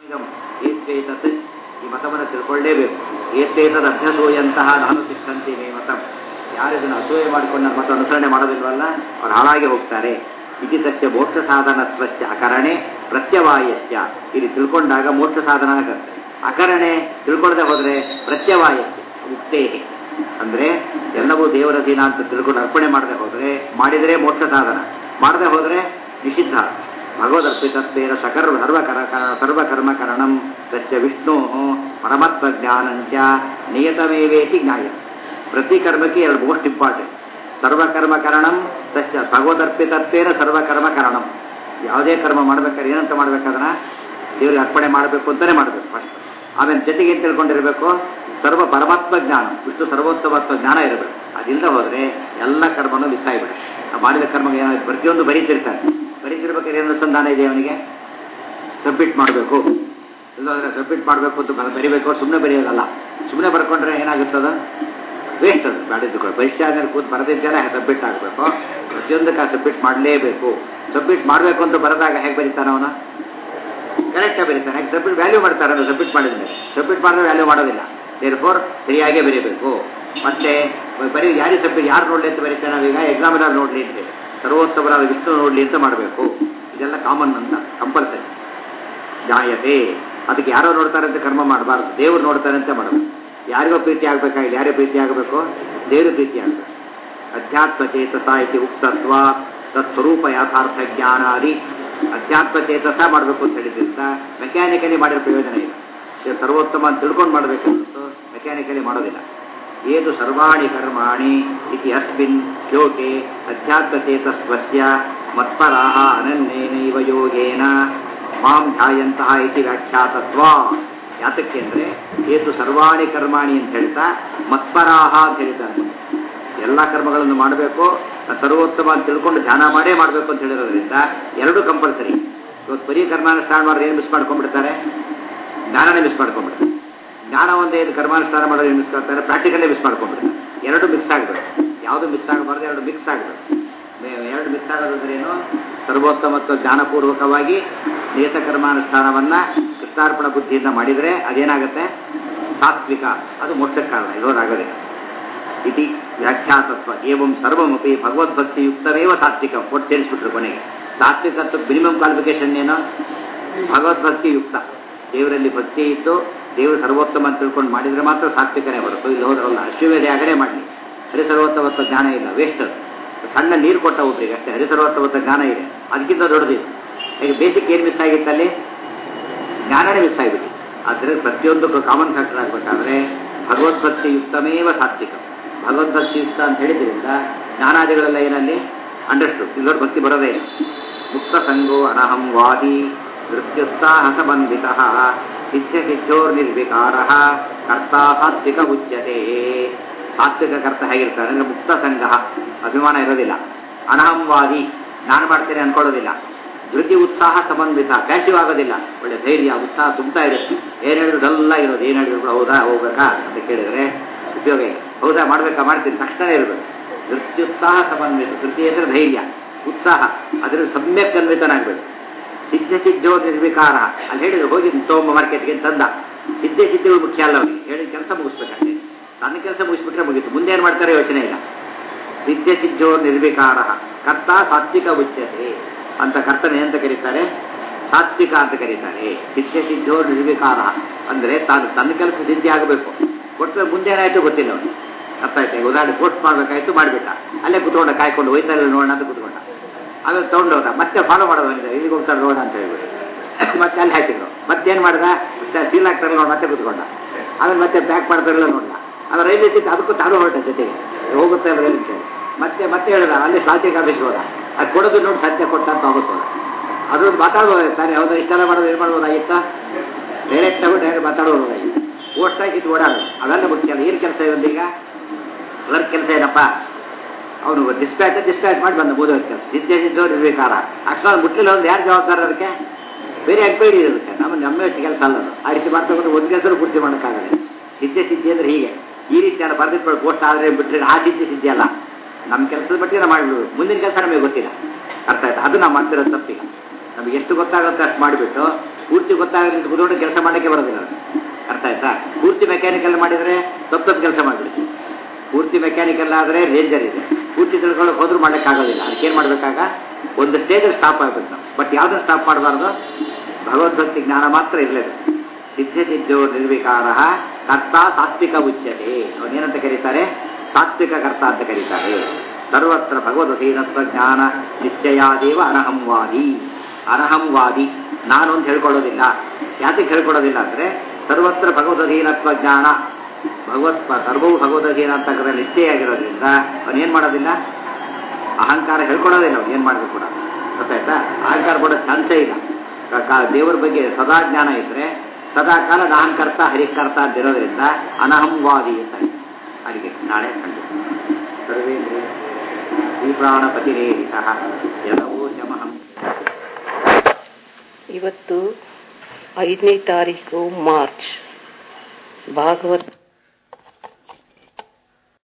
ಏತೇತತ್ ಈ ಮತವನ್ನು ತಿಳ್ಕೊಳ್ಳೇಬೇಕು ಏತೇತದ್ ಅಭ್ಯಸೂಯಂತಹ ನಾನು ತಿಷ್ಟಂತೆ ಮೇ ಮತಂ ಯಾರು ಇದನ್ನು ಅಸೂಯೆ ಮಾಡಿಕೊಂಡು ನನ್ನ ಮತ ಅನುಸರಣೆ ಮಾಡೋದಿಲ್ವಲ್ಲ ಅವ್ರು ಹಾಳಾಗಿ ಹೋಗ್ತಾರೆ ಇತಿ ತಸ್ಯ ಮೋಕ್ಷ ಸಾಧನತ್ವಸ್ಯ ಅಕರಣೆ ಪ್ರತ್ಯವಾಯಸ್ಯ ಇಲ್ಲಿ ತಿಳ್ಕೊಂಡಾಗ ಮೋಕ್ಷ ಸಾಧನ ಆಗುತ್ತೆ ಅಕರಣೆ ತಿಳ್ಕೊಳ್ಳದೆ ಹೋದ್ರೆ ಪ್ರತ್ಯವಾಯಸ್ಯ ಉಕ್ತೇ ಅಂದ್ರೆ ಎಲ್ಲವೂ ದೇವರ ದಿನ ಅಂತ ತಿಳ್ಕೊಂಡು ಅರ್ಪಣೆ ಮಾಡದೆ ಹೋದ್ರೆ ಮಾಡಿದರೆ ಮೋಕ್ಷ ಸಾಧನ ಮಾಡದೆ ಹೋದ್ರೆ ನಿಷಿದ್ಧ ಭಗವದರ್ಪಿತತ್ವೇನ ಸಕರ್ವ ಸರ್ವಕರ ಸರ್ವಕರ್ಮಕರಣಂ ತಸ್ಯ ವಿಷ್ಣು ಪರಮತ್ವ ಜ್ಞಾನಂಚ ನಿಯತಮೇವೇತಿ ಜ್ಞಾಯ ಪ್ರತಿ ಕರ್ಮಕ್ಕೆ ಎರಡು ಮೋಸ್ಟ್ ಇಂಪಾರ್ಟೆಂಟ್ ಸರ್ವಕರ್ಮಕರಣಂ ತಸ್ಯ ಭಗವದರ್ಪಿತತ್ವೇನ ಸರ್ವಕರ್ಮಕರಣಂ ಯಾವುದೇ ಕರ್ಮ ಮಾಡ್ಬೇಕಾದ್ರೆ ಏನಂತ ಮಾಡ್ಬೇಕಾದನ್ನ ದೇವರಿಗೆ ಅರ್ಪಣೆ ಮಾಡಬೇಕು ಅಂತಾನೆ ಮಾಡಬೇಕು ಫಸ್ಟ್ ಆಮೇಲೆ ಜೊತೆಗೆ ಏನು ತಿಳ್ಕೊಂಡಿರಬೇಕು ಸರ್ವ ಪರಮಾತ್ಮ ಜ್ಞಾನ ವಿಷ್ಣು ಸರ್ವೋತ್ತಮತ್ವ ಜ್ಞಾನ ಇರಬೇಕು ಅದಿಲ್ಲದೆ ಹೋದ್ರೆ ಎಲ್ಲ ಕರ್ಮನೂ ಮಿಸ್ ಆಗಿಬಿಡುತ್ತೆ ಆ ಮಾಡಿದ ಕರ್ಮ ಏನಾದ್ರು ಪ್ರತಿಯೊಂದು ಬರೀತಿರ್ತಾನೆ ಬರೀತಿರ್ಬೇಕಾದ್ರೆ ಏನು ಅನುಸಂಧಾನ ಇದೆ ಅವನಿಗೆ ಸಬ್ಮಿಟ್ ಮಾಡಬೇಕು ಇಲ್ಲಾಂದ್ರೆ ಸಬ್ಮಿಟ್ ಮಾಡಬೇಕು ಅಂತ ಬರ- ಬರಿಬೇಕು ಸುಮ್ಮನೆ ಬರೆಯೋದಲ್ಲ ಸುಮ್ಮನೆ ಬರ್ಕೊಂಡ್ರೆ ಏನಾಗುತ್ತದ ವೇಸ್ಟ್ ಅದು ಮಾಡಿದ್ದು ಪರೀಕ್ಷೆ ಆದ್ಮೇಲೆ ಕೂತ್ ಬರೆದಿದ್ದೇನೆ ಸಬ್ಮಿಟ್ ಆಗಬೇಕು ಪ್ರತಿಯೊಂದಕ್ಕೆ ಸಬ್ಮಿಟ್ ಮಾಡಲೇಬೇಕು ಸಬ್ಮಿಟ್ ಮಾಡಬೇಕು ಅಂತ ಬರೆದಾಗ ಹೇಗೆ ಬರೀತಾನ ಅವನ ಕರೆಕ್ಟಾಗಿ ಬರೀತಾನೆ ಹೇಗೆ ಸಬ್ಮಿಟ್ ವ್ಯಾಲ್ಯೂ ಮಾಡ್ತಾರೆ ಅದು ಸಬ್ಮಿಟ್ ಮಾಡಿದ ಮೇಲೆ ಸಬ್ಮಿಟ್ ಮಾಡಿದ್ರೆ ವ್ಯಾಲ್ಯೂ ಮಾಡೋದಿಲ್ಲ ದೇರ್ ಫೋರ್ ಸರಿಯಾಗೇ ಬರೀಬೇಕು ಮತ್ತೆ ಬರೀ ಯಾರಿಗೆ ಸಬ್ಮಿಟ್ ಯಾರು ನೋಡಲಿ ಅಂತ ಬರೀತಾರೆ ನಾವೀಗ ಎಕ್ಸಾಮಿನರ್ ನೋಡಲಿ ಅಂತ ಹೇಳಿ ಸರ್ವೋತ್ತಮರಾದ ವಿಷ್ಣು ನೋಡಲಿ ಅಂತ ಮಾಡಬೇಕು ಇದೆಲ್ಲ ಕಾಮನ್ ಅಂತ ಕಂಪಲ್ಸರಿ ಜಾಯತೆ ಅದಕ್ಕೆ ಯಾರೋ ನೋಡ್ತಾರೆ ಅಂತ ಕರ್ಮ ಮಾಡಬಾರ್ದು ದೇವ್ರು ನೋಡ್ತಾರೆ ಅಂತ ಮಾಡಬೇಕು ಯಾರಿಗೋ ಪ್ರೀತಿ ಆಗ್ಬೇಕಾಗಿಲ್ಲ ಯಾರೇ ಪ್ರೀತಿ ಆಗಬೇಕು ದೇವ್ರ ಪ್ರೀತಿ ಆಗಬೇಕು ಅಧ್ಯಾತ್ಮ ಚೇತಸ ಇತಿ ಉಕ್ತತ್ವ ತತ್ಸ್ವರೂಪ ಯಥಾರ್ಥ ಜ್ಞಾನಾದಿ ಅಧ್ಯಾತ್ಮ ಚೇತಸ ಮಾಡಬೇಕು ಅಂತ ಹೇಳಿದ್ರಿಂದ ಮೆಕ್ಯಾನಿಕಲಿ ಮಾಡಿರೋ ಪ್ರಯೋಜನ ಇಲ್ಲ ಇದು ಸರ್ವೋತ್ತಮ ಅಂತ ತಿಳ್ಕೊಂಡು ಮಾಡಬೇಕು ಮೆಕ್ಯಾನಿಕಲಿ ಮಾಡೋದಿಲ್ಲ ಏದು ಸರ್ವಾಣಿ ಕರ್ಮಾಣಿ ಇತಿ ಅಸ್ಮಿನ್ ಶ್ಲೋಕೆ ಅಧ್ಯಾತ್ಮಚೇತಸ್ವಸ್ಯ ಮತ್ಪರಾಹ ಅನನ್ಯೇನೈವ ಯೋಗೇನ ಮಾಂ ಧ್ಯಾಯಂತಹ ಇತಿ ವ್ಯಾಖ್ಯಾತತ್ವ ಯಾತಕ್ಕೆ ಅಂದ್ರೆ ಏತು ಸರ್ವಾಣಿ ಕರ್ಮಾಣಿ ಅಂತ ಹೇಳ್ತಾ ಮತ್ಪರಾಹ ಅಂತ ಹೇಳಿದ್ದಾರೆ ಎಲ್ಲ ಕರ್ಮಗಳನ್ನು ಮಾಡಬೇಕು ಸರ್ವೋತ್ತಮ ಅಂತ ತಿಳ್ಕೊಂಡು ಧ್ಯಾನ ಮಾಡೇ ಮಾಡಬೇಕು ಅಂತ ಹೇಳಿರೋದ್ರಿಂದ ಎರಡು ಕಂಪಲ್ಸರಿ ಇವತ್ತು ಬರೀ ಕರ್ಮಾನುಷ್ಠಾನ ಮಾಡಿದ್ರೆ ಏನು ಮಿಸ್ ಮಾಡ್ಕೊಂಡ್ಬಿಡ್ತಾರೆ ಜ್ಞಾನನೇ ಮಿಸ್ ಮಾಡ್ಕೊಂಡ್ಬಿಡ್ತಾರೆ ಜ್ಞಾನ ಒಂದೇ ಇದು ಕರ್ಮಾನುಷ್ಠಾನ ಮಾಡೋದು ಏನು ಮಿಸ್ ಮಾಡ್ತಾರೆ ಪ್ರಾಕ್ಟಿಕಲ್ಲೇ ಮಿಸ್ ಮಾಡ್ಕೊಂಡ್ಬಿಡ್ತಾರೆ ಎರಡು ಮಿಕ್ಸ್ ಆಗಬೇಕು ಯಾವುದು ಮಿಸ್ ಆಗಬಾರ್ದು ಎರಡು ಮಿಕ್ಸ್ ಆಗಬೇಕು ಎರಡು ಮಿಸ್ ಆಗೋದಂದ್ರೆ ಏನು ಸರ್ವೋತ್ತಮತ್ವ ಜ್ಞಾನಪೂರ್ವಕವಾಗಿ ನಿಯತ ಕರ್ಮಾನುಷ್ಠಾನವನ್ನ ಕೃಷ್ಣಾರ್ಪಣ ಬುದ್ಧಿಯಿಂದ ಮಾಡಿದರೆ ಅದೇನಾಗುತ್ತೆ ಸಾತ್ವಿಕ ಅದು ಮೋಕ್ಷಕ್ಕೆ ಕಾರಣ ಇರೋದಾಗೋದಿಲ್ಲ ಇತಿ ವ್ಯಾಖ್ಯಾತತ್ವ ಏವಂ ಸರ್ವಮಪಿ ಭಗವದ್ಭಕ್ತಿಯುಕ್ತಮೇವ ಸಾತ್ವಿಕ ಒಟ್ಟು ಸೇರಿಸ್ಬಿಟ್ರು ಕೊನೆಗೆ ಸಾತ್ವಿಕತ್ವ ಮಿನಿಮಮ್ ಕ್ವಾಲಿಫಿಕೇಶನ್ ಏನು ಭಗವದ್ಭಕ್ತಿಯುಕ್ತ ದೇವರಲ್ಲಿ ಭಕ್ತಿ ಇದ್ದು ದೇವರು ಸರ್ವೋತ್ತಮ ಅಂತ ತಿಳ್ಕೊಂಡು ಮಾಡಿದ್ರೆ ಮಾತ್ರ ಸಾತ್ವಿಕನೇ ಹೊರತು ಇಲ್ಲಿ ಹೋದ್ರಲ್ಲ ಅಶ್ವಮೇಧ ಯಾಗನೇ ಮಾಡಲಿ ಹರಿಸರ್ವೋತ್ತಮತ್ವ ಜ್ಞಾನ ಇಲ್ಲ ವೇಸ್ಟ್ ಅದು ಸಣ್ಣ ನೀರು ಕೊಟ್ಟ ಒಬ್ರಿಗೆ ಅಷ್ಟೇ ಹರಿಸರ್ವೋತ್ತಮತ್ವ ಜ್ಞಾನ ಇದೆ ಅದಕ್ಕಿಂತ ದೊಡ್ಡದಿದೆ ಈಗ ಬೇಸಿಕ್ ಏನು ಮಿಸ್ ಆಗಿತ್ತಲ್ಲಿ ಜ್ಞಾನನೇ ಮಿಸ್ ಆಗಿಬಿಟ್ಟು ಆದ್ದರಿಂದ ಪ್ರತಿಯೊಂದಕ್ಕೂ ಕಾಮನ್ ಫ್ಯಾಕ್ಟರ್ ಆಗಬೇಕಾದ್ರೆ ಭಗವದ್ಭಕ್ತಿಯುಕ್ತಮೇವ ಸಾತ್ವಿಕ ಭಗವದ್ಭಕ್ತಿಯುಕ್ತ ಅಂತ ಹೇಳಿದ್ರಿಂದ ಜ್ಞಾನಾದಿಗಳೆಲ್ಲ ಏನಲ್ಲಿ ಅಂಡರ್ಸ್ಟುಡ್ ಇಲ್ಲೋರ್ ಭಕ್ತಿ ಬರೋದೇ ಇಲ್ಲ ಮುಕ್ತ ಸಂಗೋ ಅನಹಂ ವಾದಿ ನೃತ್ಯೋತ್ಸಾಹ ಸಂಬಂಧಿತ ಸಿದ್ಧ ಸಿದ್ಧೋರ್ ನಿರ್ವಿಕಾರ ಕರ್ತ ಸಾತ್ವಿಕ ಉಚ್ಯತೆ ಸಾತ್ವಿಕ ಕರ್ತ ಹೇಗಿರ್ತಾರೆ ಅಂದ್ರೆ ಮುಕ್ತ ಸಂಘ ಅಭಿಮಾನ ಇರೋದಿಲ್ಲ ಅನಹಂವಾದಿ ನಾನು ಮಾಡ್ತೇನೆ ಅನ್ಕೊಳ್ಳೋದಿಲ್ಲ ಧೃತಿ ಉತ್ಸಾಹ ಸಂಬಂಧಿತ ಪ್ಯಾಸಿವ್ ಆಗೋದಿಲ್ಲ ಒಳ್ಳೆ ಧೈರ್ಯ ಉತ್ಸಾಹ ತುಂಬ್ತಾ ಇರುತ್ತೆ ಏನ್ ಹೇಳಿದ್ರು ಡಲ್ಲ ಇರೋದು ಏನ್ ಹೇಳಿದ್ರು ಹೌದಾ ಹೋಗ್ಬೇಕಾ ಅಂತ ಕೇಳಿದ್ರೆ ಉಪಯೋಗ ಇಲ್ಲ ಹೌದಾ ಮಾಡ್ಬೇಕಾ ಮಾಡ್ತೀನಿ ತಕ್ಷಣ ಇರಬೇಕು ಧೃತ್ಯುತ್ಸಾಹ ಸಂಬಂಧಿತ ಧೃತಿ ಅಂದ್ರೆ ಧೈರ್ಯ ಉತ್ಸಾಹ ಅದ್ರ ಸಮ್ಯಕ್ ಅನ್ವಿತನಾಗಬೇಕು ಸಿದ್ಧ ಸಿದ್ಧೋ ನಿರ್ವಿಕಾರ ಅಲ್ಲಿ ಹೇಳಿದ್ರು ಹೋಗಿ ತಗೊಂಬ ಮಾರ್ಕೆಟ್ಗೆ ತಂದ ಸಿದ್ಧ ಸಿದ್ಧಗಳು ಮುಖ್ಯ ಅಲ್ಲ ಅವನಿಗೆ ಹೇಳಿದ ಕೆಲಸ ಮುಗಿಸ್ಬೇಕಷ್ಟೇ ತನ್ನ ಕೆಲಸ ಮುಗಿಸ್ಬಿಟ್ರೆ ಮುಗೀತು ಮುಂದೆ ಏನು ಮಾಡ್ತಾರೆ ಯೋಚನೆ ಇಲ್ಲ ಸಿದ್ಧ ಸಿದ್ಧೋ ನಿರ್ವಿಕಾರ ಕರ್ತ ಸಾತ್ವಿಕ ಉಚ್ಯತೆ ಅಂತ ಕರ್ತನೆ ಅಂತ ಕರೀತಾರೆ ಸಾತ್ವಿಕ ಅಂತ ಕರೀತಾರೆ ಸಿದ್ಧ ಸಿದ್ಧೋ ನಿರ್ವಿಕಾರ ಅಂದ್ರೆ ತಾನು ತನ್ನ ಕೆಲಸ ಸಿದ್ಧಿ ಆಗಬೇಕು ಕೊಟ್ಟರೆ ಮುಂದೆ ಏನಾಯ್ತು ಗೊತ್ತಿಲ್ಲ ಅವನು ಅರ್ಥ ಆಯ್ತು ಈಗ ಉದಾಹರಣೆ ಪೋಸ್ಟ್ ಮಾಡ್ಬೇಕಾಯ್ತು ಮಾಡ್ಬಿಟ್ಟ ಅಲ್ಲೇ ಕುತ್ಕೊಂಡ ಕಾಯ್ಕೊಂಡು ಹೋಯ್ತಾ ಇಲ್ಲ ನೋಡೋಣ ಅಂತ ಕುತ್ಕೊಂಡ ಆಮೇಲೆ ತಗೊಂಡೋದ ಮತ್ತೆ ಫಾಲೋ ಮಾಡೋದು ಅವನಿಗೆ ಇಲ್ಲಿಗೆ ಹೋಗ್ತಾರೆ ನೋಡೋಣ ಅಂತ ಹೇಳ್ಬಿಟ್ಟು ಮತ್ತೆ ಅಲ್ಲಿ ಹಾಕಿದ್ರು ಮತ್ತೇನ್ ಮಾಡ್ದ ಸೀಲ್ ಹಾಕ್ತಾರಲ್ಲ ಅವ್ನು ಮತ್ತೆ ಕುತ್ಕೊಂಡ ಆಮೇಲೆ ಮತ್ತೆ ಪ್ಯಾಕ್ ಮಾಡ್ತಾರಲ್ಲ ನೋಡ್ದ ಆಮೇಲೆ ರೈಲ್ವೆ ಸಿಟ್ಟು ಅದಕ್ಕೂ ತಾನು ಹೊರಟ ಜೊತೆಗೆ ಹೋಗುತ್ತೆ ಅಂದ್ರೆ ಅಂತ ಹೇಳಿ ಮತ್ತೆ ಮತ್ತೆ ಹೇಳಿದ ಅಲ್ಲಿ ಸಾತ್ವಿಕ ಆಫೀಸ್ ಹೋದ ಅದು ಕೊಡೋದು ನೋಡಿ ಸತ್ಯ ಕೊಟ್ಟ ಅಂತ ವಾಪಸ್ ಹೋದ ಅದ್ರದ್ದು ಮಾತಾಡ್ಬೋದು ತಾನೆ ಯಾವ್ದೋ ಇಷ್ಟೆಲ್ಲ ಮಾಡೋದು ಏನು ಮಾಡ್ಬೋದಾಗಿತ್ತ ಡೈರೆಕ್ಟ್ ಆಗಿ ಡೈರೆಕ್ಟ್ ಮಾತಾಡ್ಬೋದಾಗಿತ್ತು ಪೋಸ್ಟ್ ಹಾಕಿದ್ದು ಓಡಾಡೋದು ಅವೆಲ್ಲ ಮುಖ್ಯ ಅಲ್ಲ ಏನು ಕೆಲಸ ಇವಂದೀಗ ಕ್ಲರ್ಕ್ ಕೆಲಸ ಏನಪ್ಪ ಅವನು ಡಿಸ್ಪ್ಯಾಚ್ ಡಿಸ್ಪ್ಯಾಚ್ ಮಾಡಿ ಬಂದ ಬೋಧೋ ಕೆಲಸ ಸಿದ್ಧ ಸಿದ್ಧೋ ನಿರ್ವಿಕಾರ ಅಕಸ್ಮಾತ್ ಮುಟ್ಲಿಲ್ಲ ಅಂದ್ರೆ ಯಾರು ಜವಾಬ್ದಾರ ಅದಕ್ಕೆ ಬೇರೆ ಎಂಕ್ವೈರಿ ಇರೋದಕ್ಕೆ ನಮ್ಮ ನಮ್ಮ ಕೆಲಸ ಅಲ್ಲ ಅದು ಆ ರೀತಿ ಮಾಡ್ತಾ ಬಂದ್ರೆ ಒಂದು ಕೆಲಸ ಪೂರ್ತಿ ಮಾಡೋಕ್ಕಾಗಲ್ಲ ಸಿದ್ಧ ಸಿದ್ಧಿ ಅಂದ್ರೆ ಹೀಗೆ ಈ ರೀತಿ ಎಲ್ಲ ಬರ್ದಿಟ್ಕೊಳ್ಳಿ ಪೋಸ್ಟ್ ಆದರೆ ಬಿಟ್ಟರೆ ಆ ಸಿದ್ಧಿ ಸಿದ್ಧಿ ಅಲ್ಲ ನಮ್ಮ ಕೆಲಸದ ಬಗ್ಗೆ ನಾವು ಮಾಡಿಬಿಡ್ಬೋದು ಮುಂದಿನ ಕೆಲಸ ನಮಗೆ ಗೊತ್ತಿಲ್ಲ ಅರ್ಥ ಆಯ್ತು ಅದು ನಾವು ಮಾಡ್ತಿರೋ ತಪ್ಪೀಗ ನಮಗೆ ಎಷ್ಟು ಗೊತ್ತಾಗುತ್ತೆ ಅಷ್ಟು ಮಾಡಿಬಿಟ್ಟು ಪೂರ್ತಿ ಗೊತ್ತಾಗಲಿ ಕುದುರೆ ಕೆಲಸ ಮಾಡಕ್ಕೆ ಬರೋದಿಲ್ಲ ಅವ್ನಿಗೆ. ಅರ್ಥ ಆಯ್ತಾ ಪೂರ್ತಿ ಮೆಕ್ಯಾನಿಕಲ್ ಮಾಡಿದ್ರೆ ತಪ್ಪು ತಪ್ಪು ಕೆಲಸ ಮಾಡಿಬಿಡ್ತೀವಿ ಪೂರ್ತಿ ಮೆಕ್ಯಾನಿಕಲ್ ಆದರೆ ರೇಂಜರ್ ಇದೆ ಪೂರ್ತಿ ತಿಳ್ಕೊಳ್ಳೋಕೆ ಹೋದ್ರೂ ಮಾಡೋಕ್ಕಾಗೋದಿಲ್ಲ ಅದಕ್ಕೆ ಏನು ಮಾಡಬೇಕಾಗ ಒಂದು ಸ್ಟೇಜಲ್ಲಿ ಸ್ಟಾಪ್ ಆಗ್ಬೇಕು ನಾವು ಬಟ್ ಯಾವ್ದನ್ನ ಸ್ಟಾಪ್ ಮಾಡಬಾರ್ದು ಭಗವದ್ಭಕ್ತಿ ಜ್ಞಾನ ಮಾತ್ರ ಇರಲೇಬೇಕು ಸಿದ್ಧ ಸಿದ್ಧೋ ನಿರ್ವಿಕಾರ ಕರ್ತ ಸಾತ್ವಿಕ ಉಚ್ಯತೆ ಅವನೇನಂತ ಕರೀತಾರೆ ಸಾತ್ವಿಕ ಕರ್ತ ಅಂತ ಕರೀತಾರೆ ಸರ್ವತ್ರ ಭಗವದ್ಧೀನತ್ವ ಜ್ಞಾನ ನಿಶ್ಚಯಾದೇವ ಅನಹಂವಾದಿ ಅನಹಂವಾದಿ ನಾನು ಅಂತ ಹೇಳ್ಕೊಳ್ಳೋದಿಲ್ಲ ಯಾತಕ್ಕೆ ಹೇಳ್ಕೊಳ್ಳೋದಿಲ್ಲ ಅಂದ್ರೆ ಸರ್ವತ್ರ ಭಗವದ್ಧೀನತ್ವ ಜ್ಞಾನ ಭಗವತ್ ಸರ್ವವು ಭಗವದ್ಗೀನ ಅಂತಕ್ಕಂಥ ನಿಶ್ಚಯ ಆಗಿರೋದ್ರಿಂದ ಅವನೇನ್ ಮಾಡೋದಿಲ್ಲ ಅಹಂಕಾರ ಹೇಳ್ಕೊಡೋದಿಲ್ಲ ಅವ್ನು ಏನ್ ಮಾಡಿದ್ರು ಕೂಡ ಗೊತ್ತಾಯ್ತಾ ಅಹಂಕಾರ ಕೊಡೋ ಚಾನ್ಸೇ ಇಲ್ಲ ಕ- ಕ- ದೇವರ ಬಗ್ಗೆ ಸದಾ ಜ್ಞಾನ ಇದ್ರೆ ಸದಾ ಕಾಲ ಅಹಂಕರ್ತ ಹರಿಕರ್ತ ಅಂತ ಇರೋದ್ರಿಂದ ಅನಹಂವಾದಿ ಅಂತ ಅದಕ್ಕೆ ನಾಳೆ ಖಂಡಿತ ಸರ್ವೇಂದ್ರಿಯ ಶ್ರೀಪ್ರಾಣಪತಿರೇಹಿತ ಯದವೋ ಜಮಹಂ ಇವತ್ತು ಐದನೇ ತಾರೀಕು ಮಾರ್ಚ್ ಭಾಗವತ್